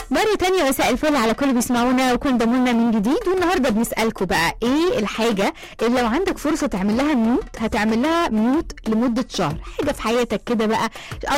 مرة تانية مساء الفل على كل بيسمعونا وكل انضموا من جديد والنهارده بنسألكم بقى ايه الحاجة اللي لو عندك فرصة تعمل لها ميوت هتعمل لها ميوت لمدة شهر حاجة في حياتك كده بقى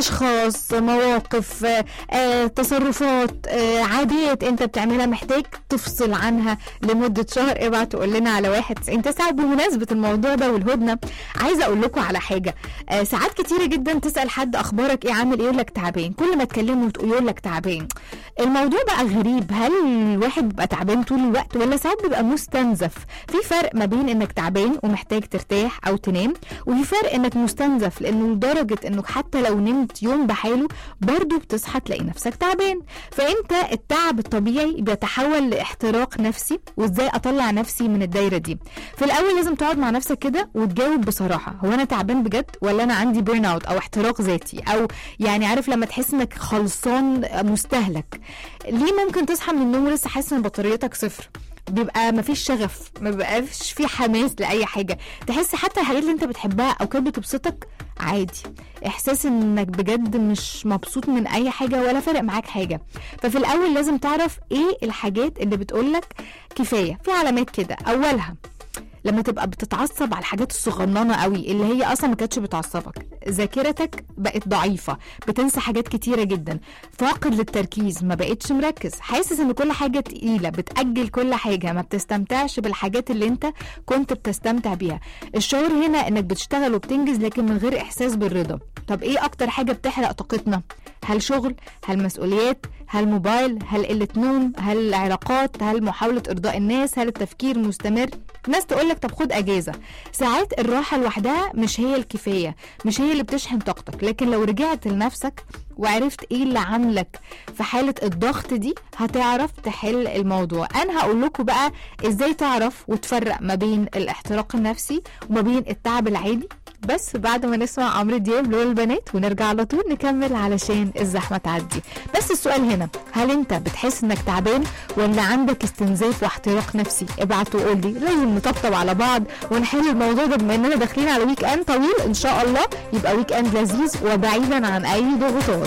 اشخاص مواقف آه، آه، تصرفات آه، عادات انت بتعملها محتاج تفصل عنها لمدة شهر ابعت تقول لنا على واحد تسعين تسعة بمناسبة الموضوع ده والهدنة عايزة اقول لكم على حاجة آه، ساعات كتيرة جدا تسأل حد اخبارك ايه عامل ايه يقول لك تعبان كل ما تكلمه تقول يقول لك تعبان الموضوع بقى غريب هل الواحد بيبقى تعبان طول الوقت ولا ساعات بيبقى مستنزف في فرق ما بين انك تعبان ومحتاج ترتاح او تنام وفي فرق انك مستنزف لانه لدرجه انك حتى لو نمت يوم بحاله برضه بتصحى تلاقي نفسك تعبان فانت التعب الطبيعي بيتحول لاحتراق نفسي وازاي اطلع نفسي من الدايره دي في الاول لازم تقعد مع نفسك كده وتجاوب بصراحه هو انا تعبان بجد ولا انا عندي بيرن اوت او احتراق ذاتي او يعني عارف لما تحس انك خلصان مستهلك ليه ممكن تصحى من النوم ولسه حاسس ان بطاريتك صفر بيبقى مفيش شغف ما بيبقاش في حماس لاي حاجه تحس حتى الحاجات اللي انت بتحبها او كانت بتبسطك عادي احساس انك بجد مش مبسوط من اي حاجه ولا فارق معاك حاجه ففي الاول لازم تعرف ايه الحاجات اللي بتقولك كفايه في علامات كده اولها لما تبقى بتتعصب على الحاجات الصغننه قوي اللي هي اصلا ما كانتش بتعصبك ذاكرتك بقت ضعيفه بتنسى حاجات كتيره جدا فاقد للتركيز ما بقتش مركز حاسس ان كل حاجه تقيله بتاجل كل حاجه ما بتستمتعش بالحاجات اللي انت كنت بتستمتع بيها الشعور هنا انك بتشتغل وبتنجز لكن من غير احساس بالرضا طب ايه اكتر حاجه بتحرق طاقتنا هل شغل هل مسؤوليات هل موبايل هل قله نوم هل علاقات هل محاوله ارضاء الناس هل التفكير مستمر ناس تقول لك طب خد اجازه ساعات الراحه لوحدها مش هي الكفايه مش هي اللي بتشحن طاقتك لكن لو رجعت لنفسك وعرفت ايه اللي عاملك في حاله الضغط دي هتعرف تحل الموضوع انا هقول لكم بقى ازاي تعرف وتفرق ما بين الاحتراق النفسي وما بين التعب العادي بس بعد ما نسمع عمرو دياب لول البنات ونرجع على طول نكمل علشان الزحمه تعدي بس السؤال هنا هل انت بتحس انك تعبان ولا عندك استنزاف واحتراق نفسي ابعت وقول لي لازم نطبطب على بعض ونحل الموضوع ده بما اننا داخلين على ويك اند طويل ان شاء الله يبقى ويك اند لذيذ وبعيدا عن اي ضغوطات